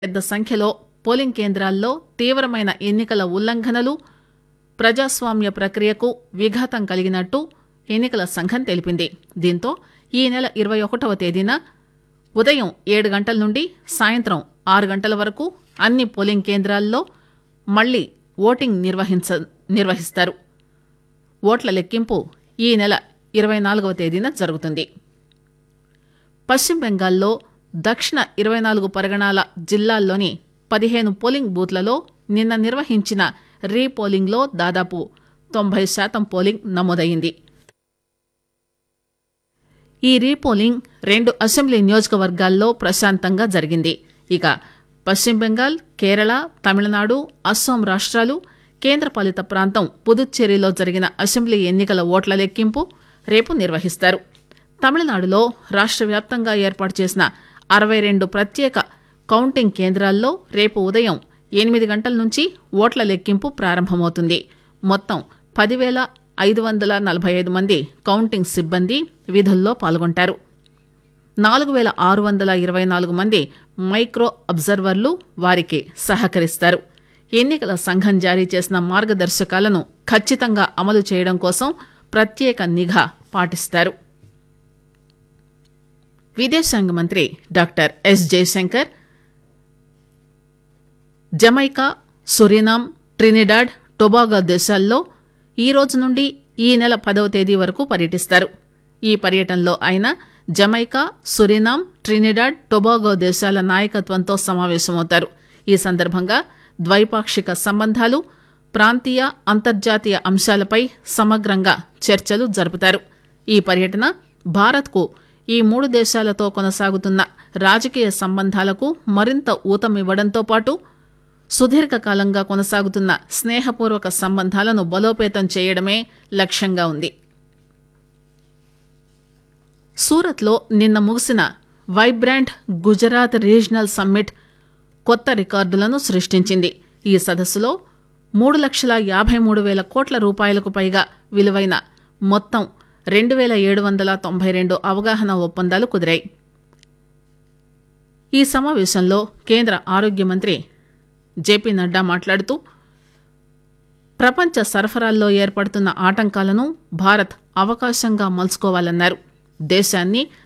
పెద్ద సంఖ్యలో పోలింగ్ కేంద్రాల్లో తీవ్రమైన ఎన్నికల ఉల్లంఘనలు ప్రజాస్వామ్య ప్రక్రియకు విఘాతం కలిగినట్టు ఎన్నికల సంఘం తెలిపింది దీంతో ఈ నెల ఇరవై ఒకటవ తేదీన ఉదయం ఏడు గంటల నుండి సాయంత్రం ఆరు గంటల వరకు అన్ని పోలింగ్ కేంద్రాల్లో మళ్లీ ఓటింగ్ నిర్వహించ నిర్వహిస్తారు ఓట్ల లెక్కింపు ఈ నెల ఇరవై నాలుగవ తేదీన జరుగుతుంది పశ్చిమ బెంగాల్లో దక్షిణ ఇరవై నాలుగు పరగణాల జిల్లాల్లోని పదిహేను పోలింగ్ బూత్లలో నిన్న నిర్వహించిన రీపోలింగ్లో దాదాపు తొంభై శాతం పోలింగ్ నమోదైంది ఈ రీపోలింగ్ రెండు అసెంబ్లీ నియోజకవర్గాల్లో ప్రశాంతంగా జరిగింది ఇక పశ్చిమ బెంగాల్ కేరళ తమిళనాడు అస్సాం రాష్ట్రాలు కేంద్రపాలిత ప్రాంతం పుదుచ్చేరిలో జరిగిన అసెంబ్లీ ఎన్నికల ఓట్ల లెక్కింపు రేపు నిర్వహిస్తారు తమిళనాడులో రాష్ట్ర వ్యాప్తంగా ఏర్పాటు చేసిన అరవై రెండు ప్రత్యేక కౌంటింగ్ కేంద్రాల్లో రేపు ఉదయం ఎనిమిది గంటల నుంచి ఓట్ల లెక్కింపు ప్రారంభమవుతుంది మొత్తం పదివేల ఐదు వందల నలభై ఐదు మంది కౌంటింగ్ సిబ్బంది విధుల్లో పాల్గొంటారు నాలుగు వేల ఆరు వందల ఇరవై నాలుగు మంది మైక్రో అబ్జర్వర్లు వారికి సహకరిస్తారు ఎన్నికల సంఘం జారీ చేసిన మార్గదర్శకాలను ఖచ్చితంగా అమలు చేయడం కోసం ప్రత్యేక నిఘా పాటిస్తారు విదేశాంగ మంత్రి doctor S Jaishankar Jamaica Suriname Trinidad Tobago దేశాల్లో ఈ రోజు నుండి ఈ నెల పదవ తేదీ వరకు పర్యటిస్తారు ఈ పర్యటనలో ఆయన జమైకా సురినామ్ ట్రినిడాడ్ టొబాగో దేశాల నాయకత్వంతో సమావేశమవుతారు ఈ సందర్భంగా ద్వైపాక్షిక సంబంధాలు ప్రాంతీయ అంతర్జాతీయ అంశాలపై సమగ్రంగా చర్చలు జరుపుతారు ఈ పర్యటన భారత్కు ఈ మూడు దేశాలతో కొనసాగుతున్న రాజకీయ సంబంధాలకు మరింత ఊతమివ్వడంతో పాటు సుదీర్ఘకాలంగా కొనసాగుతున్న స్నేహపూర్వక సంబంధాలను బలోపేతం చేయడమే లక్ష్యంగా ఉంది సూరత్లో నిన్న ముగిసిన వైబ్రాంట్ గుజరాత్ రీజనల్ సమ్మిట్ కొత్త రికార్డులను సృష్టించింది ఈ సదస్సులో మూడు లక్షల యాభై మూడు వేల కోట్ల రూపాయలకు పైగా విలువైన మొత్తం రెండు వేల ఏడు వందల తొంభై రెండు అవగాహన ఒప్పందాలు కుదిరాయి ఈ సమావేశంలో కేంద్ర ఆరోగ్య మంత్రి జేపీ నడ్డా మాట్లాడుతూ ప్రపంచ సరఫరాల్లో ఏర్పడుతున్న ఆటంకాలను భారత్ అవకాశంగా మలుచుకోవాలన్నారు దేశాన్ని